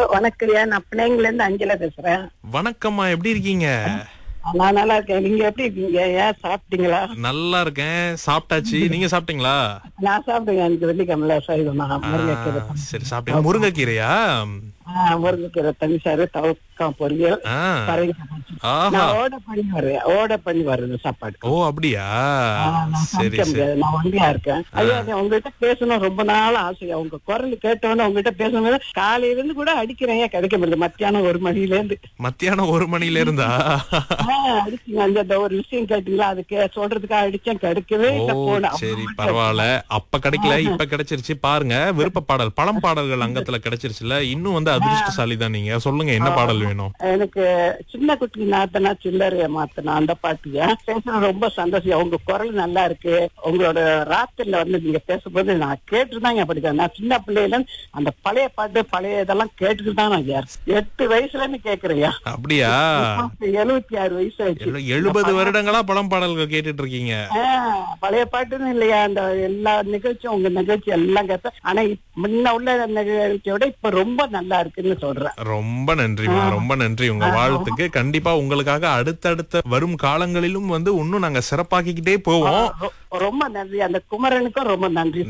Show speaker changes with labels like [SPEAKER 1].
[SPEAKER 1] வணக்கம் நான் பிள்ளைங்கள இருந்து அஞ்சல பேசுறேன்
[SPEAKER 2] வணக்கம்மா எப்படி இருக்கீங்க
[SPEAKER 1] நான் நல்லா இருக்கேன் நீங்க எப்படி இருக்கீங்க ஏன் சாப்பிட்டீங்களா
[SPEAKER 2] நல்லா இருக்கேன் சாப்பிட்டாச்சு நீங்க சாப்பிட்டீங்களா
[SPEAKER 1] நான் சாப்பிடுங்க எனக்கு வெள்ளிக்கிழமை சைவம் நான் முருங்கைக்கீரை
[SPEAKER 2] ஆ, சரி சாப்பிட்டீங்க முருங்கைக்கீரையா
[SPEAKER 1] ஆ, முருங்கைக்கீரை தனிசாரு தவக்கம் பொரியல்
[SPEAKER 2] ஆ,
[SPEAKER 1] பரங்கிக்காய் பச்சடி.
[SPEAKER 2] ஆஹா
[SPEAKER 1] நான் ஓட பண்ணி வருவேன் ஓட பண்ணி வருது சாப்பாடு
[SPEAKER 2] ஓ அப்படியா
[SPEAKER 1] ஆ, நான்
[SPEAKER 2] சரி
[SPEAKER 1] சமைக்க
[SPEAKER 2] சரி
[SPEAKER 1] முடியாது நான் ஒண்டியா இருக்கேன் ஐயா அது உங்ககிட்ட பேசணும் ரொம்ப நாள் ஆசையா உங்க குரல் கேட்டவொடனே உங்ககிட்ட பேசணும் காலையில இருந்து கூட அடிக்கிறேன் ஏன் கிடைக்க முடியல மத்தியானம் ஒரு மணில இருந்து
[SPEAKER 2] மத்தியானம் ஒரு மணில இருந்தா
[SPEAKER 1] ஆ, அடிச்சீங்க அந்த இந்த ஒரு விஷயம் கேட்டீங்களா அது கே- சொல்றதுக்காக அடிச்சேன் கிடைக்கவே
[SPEAKER 2] ஓ
[SPEAKER 1] இல்ல போன
[SPEAKER 2] சரி பரவாயில்ல அப்ப கிடைக்கல இப்ப கிடைச்சிருச்சு பாருங்க விருப்ப பாடல் பழம் பாடல்கள் அங்கத்துல கிடைச்சிருச்சுல இன்னும் வந்து அதிர்ஷ்டசாலி தான் நீங்க சொல்லுங்க என்ன பாடல் வேணும்
[SPEAKER 1] எனக்கு சின்ன குட்டி நாத்தனா சில்லறைய மாத்தனா அந்த பாட்டியா பேசுறது ரொம்ப சந்தோஷம் உங்க குரல் நல்லா இருக்கு உங்களோட ராத்திரில வந்து நீங்க பேசும்போது நான் கேட்டுதாங்க படிக்கிறேன் நான் சின்ன பிள்ளையில இருந்து அந்த பழைய பாட்டு பழைய இதெல்லாம் கேட்டுட்டு தான் நான் யார் எட்டு வயசுல இருந்து கேக்குறேயா
[SPEAKER 2] அப்படியா
[SPEAKER 1] எழுபத்தி ஆறு வயசு ஆச்சு
[SPEAKER 2] எழு- எழுபது வருடங்களா பழம் பாடல்கள் கேட்டுட்டு இருக்கீங்க
[SPEAKER 1] ஆ, பழைய பாட்டுன்னு இல்லையா அந்த எல்லா நிகழ்ச்சியும் உங்க நிகழ்ச்சி எல்லாம் கேட்பேன் ஆனா இப்ப முன்ன உள்ள நிகழ்ச்சியோட இப்ப ரொம்ப நல்லா இருக்குன்னு சொல்றேன்
[SPEAKER 2] ரொம்ப நன்றிமா ரொம்ப நன்றி உங்க வாழ்த்துக்கு கண்டிப்பா உங்களுக்காக அடுத்தடுத்த வரும் காலங்களிலும் வந்து இன்னும் நாங்க சிறப்பாக்கிக்கிட்டே போவோம்
[SPEAKER 1] ரொ- ரொம்ப நன்றி அந்த குமரனுக்கும் ரொம்ப நன்றி